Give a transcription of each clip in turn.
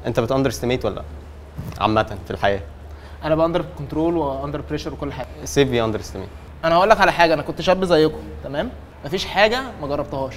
انت بتاندر استيميت ولا لا عامه في الحياه انا باندر كنترول واندر بريشر وكل حاجه سيف بي اندر استيميت انا هقول لك على حاجه انا كنت شاب زيكم تمام مفيش حاجه ما جربتهاش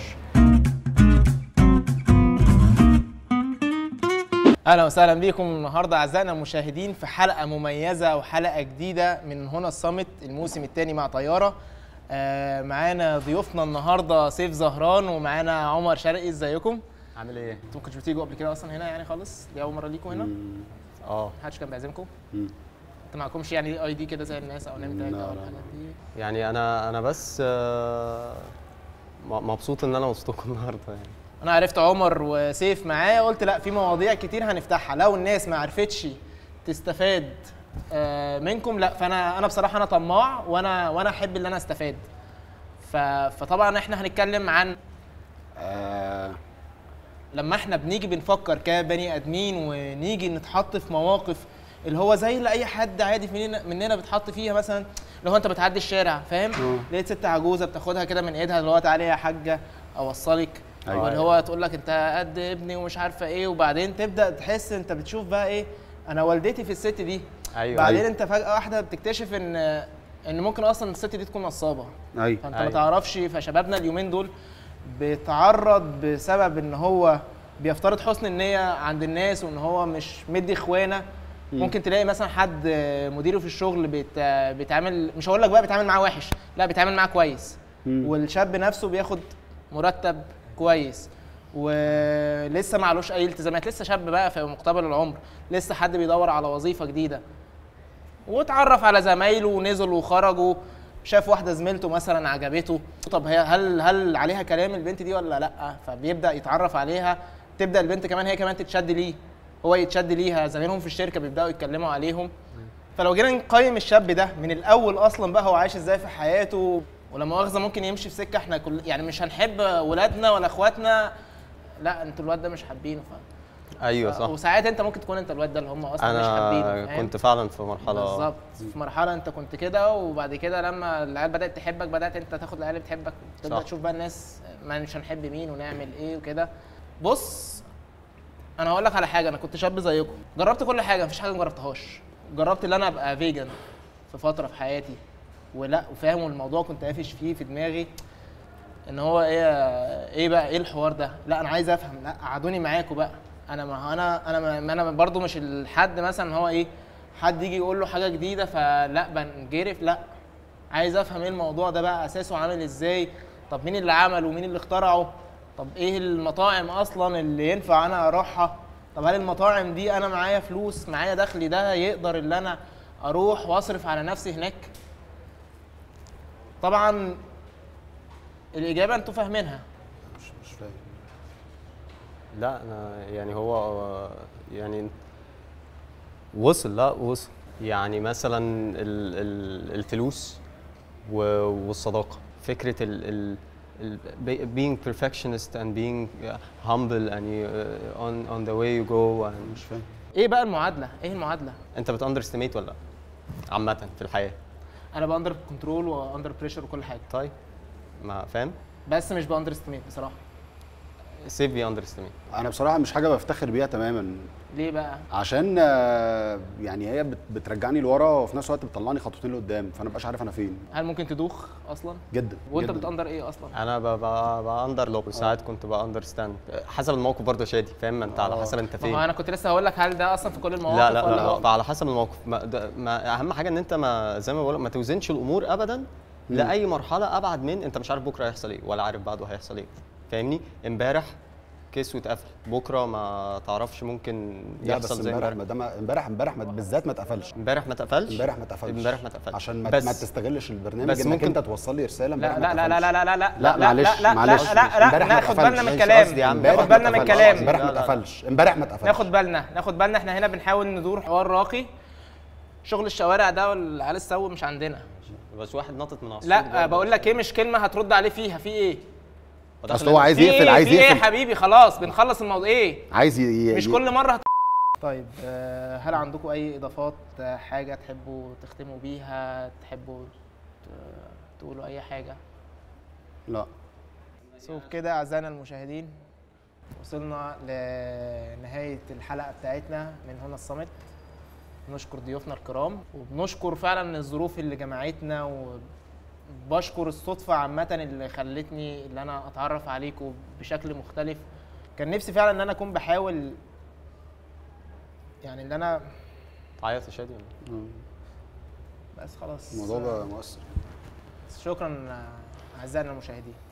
اهلا وسهلا بيكم النهارده اعزائنا المشاهدين في حلقه مميزه وحلقه جديده من هنا الصامت الموسم الثاني مع طياره آه معانا ضيوفنا النهارده سيف زهران ومعانا عمر شرقي ازيكم عامل ايه انتوا ما كنتوش بتيجوا قبل كده اصلا هنا يعني خالص دي اول مره ليكم هنا اه محدش كان بيعزمكم مم. انتوا معكمش يعني اي دي كده زي الناس او نيم تاج لا، او لا، الحاجات دي يعني انا انا بس آه، م- مبسوط ان انا وسطكم النهارده يعني انا عرفت عمر وسيف معايا قلت لا في مواضيع كتير هنفتحها لو الناس ما عرفتش تستفاد آه، منكم لا فانا انا بصراحه انا طماع وانا وانا احب ان انا استفاد ف- فطبعا احنا هنتكلم عن آه لما احنا بنيجي بنفكر كبني ادمين ونيجي نتحط في مواقف اللي هو زي اللي اي حد عادي مننا مننا بيتحط فيها مثلا لو انت بتعدي الشارع فاهم لقيت ست عجوزه بتاخدها كده من ايدها اللي هو تعالي يا حاجه اوصلك أيوة. واللي هو تقول لك انت قد ابني ومش عارفه ايه وبعدين تبدا تحس انت بتشوف بقى ايه انا والدتي في الست دي ايوه بعدين أيوة. انت فجاه واحده بتكتشف ان ان ممكن اصلا الست دي تكون نصابه ايوه فانت ما أيوة. تعرفش فشبابنا اليومين دول بيتعرض بسبب ان هو بيفترض حسن النيه عند الناس وان هو مش مدي اخوانه ممكن تلاقي مثلا حد مديره في الشغل بيت بيتعامل مش هقول لك بقى بيتعامل معاه وحش لا بيتعامل معاه كويس مم. والشاب نفسه بياخد مرتب كويس ولسه معلوش اي التزامات لسه شاب بقى في مقتبل العمر لسه حد بيدور على وظيفه جديده واتعرف على زمايله ونزلوا وخرجوا شاف واحده زميلته مثلا عجبته طب هي هل هل عليها كلام البنت دي ولا لا فبيبدا يتعرف عليها تبدا البنت كمان هي كمان تتشد ليه هو يتشد ليها زمايلهم في الشركه بيبداوا يتكلموا عليهم فلو جينا نقيم الشاب ده من الاول اصلا بقى هو عايش ازاي في حياته ولا مؤاخذه ممكن يمشي في سكه احنا كل يعني مش هنحب ولادنا ولا اخواتنا لا انتوا الواد ده مش حابينه ف... ايوه صح وساعات انت ممكن تكون انت الواد ده اللي هم اصلا مش حابينه انا فاهم؟ كنت فعلا في مرحله بالظبط في مرحله انت كنت كده وبعد كده لما العيال بدات تحبك بدات انت تاخد العيال اللي بتحبك تبدا صح. تشوف بقى الناس ما مش هنحب مين ونعمل ايه وكده بص انا هقول لك على حاجه انا كنت شاب زيكم جربت كل حاجه مفيش حاجه ما جربتهاش جربت ان انا ابقى فيجن في فتره في حياتي ولا وفاهم الموضوع كنت قافش فيه في دماغي ان هو ايه ايه بقى ايه الحوار ده لا انا عايز افهم لا قعدوني معاكم بقى انا ما انا انا ما ما انا برضو مش الحد مثلا هو ايه حد يجي يقول له حاجه جديده فلا بنجرف لا عايز افهم ايه الموضوع ده بقى اساسه عامل ازاي طب مين اللي عمله ومين اللي اخترعه طب ايه المطاعم اصلا اللي ينفع انا اروحها طب هل المطاعم دي انا معايا فلوس معايا دخل ده يقدر اللي انا اروح واصرف على نفسي هناك طبعا الاجابه انتوا فاهمينها مش مش فاهم لا انا يعني هو يعني وصل لا وصل يعني مثلا ال ال الفلوس و- والصداقه فكره ال ال ال be- being perfectionist and being humble and you, uh, on on the way you go and مش فاهم ايه بقى المعادله ايه المعادله انت بتاندر استيميت ولا لا عامه في الحياه انا باندر كنترول واندر بريشر وكل حاجه طيب ما فاهم بس مش باندر استيميت بصراحه سيف بي اندر استيميت انا بصراحه مش حاجه بفتخر بيها تماما ليه بقى عشان آه، يعني هي بت- بترجعني لورا وفي نفس الوقت بتطلعني خطوتين لقدام فانا مبقاش عارف انا فين هل ممكن تدوخ اصلا جدا وانت جداً. بتاندر ايه اصلا انا باندر لوب وساعات كنت باندرستاند حسب الموقف برضه يا شادي فاهم ما انت على آه. حسب انت ما فين هو انا كنت لسه هقول لك هل ده اصلا في كل المواقف لا لا ولا لا, هو- لا على حسب الموقف ما, ده ما اهم حاجه ان انت ما زي ما بقول لك ما توزنش الامور ابدا لاي مرحله ابعد من انت مش عارف بكره هيحصل ايه ولا عارف بعده هيحصل ايه فاهمني امبارح كيس واتقفل بكره ما تعرفش ممكن لا بس يحصل زي امبارح امبارح ما دام امبارح امبارح ما- بالذات ما اتقفلش امبارح ما اتقفلش امبارح ما اتقفلش امبارح ما اتقفلش عشان ما, بس ما تستغلش البرنامج بس انك ممكن- انت توصل لي رساله لا امبارح لا ما لا لا لا اتقفلش. لا لا لا معلش لا لا معلش لا لا امبارح ما ناخد بالنا من اتقفلش. الكلام قصدي يا عم. ناخد امبارح ما بالنا من اتقفلش. الكلام امبارح ما لا، لا، لا. اتقفلش امبارح ما اتقفلش ناخد بالنا ناخد بالنا احنا هنا بنحاول ندور حوار راقي شغل الشوارع ده والعيال السو مش عندنا بس واحد نطت من عصفور لا بقول لك ايه مش كلمه هترد عليه فيها في ايه اصل هو عايز في يقفل ايه عايز في ايه يا يقفل حبيبي خلاص بنخلص الموضوع ايه عايز ي... ي- مش ي- كل مره هت... طيب آه، هل عندكم اي اضافات آه، حاجه تحبوا تختموا بيها تحبوا ت- تقولوا اي حاجه لا سو كده اعزائنا المشاهدين وصلنا لنهايه الحلقه بتاعتنا من هنا الصمت نشكر ضيوفنا الكرام وبنشكر فعلا الظروف اللي جمعتنا وبشكر الصدفه عامه اللي خلتني اللي انا اتعرف عليكم بشكل مختلف كان نفسي فعلا ان انا اكون بحاول يعني اللي انا تعيط يا شادي بس خلاص الموضوع بقى مؤثر شكرا اعزائنا المشاهدين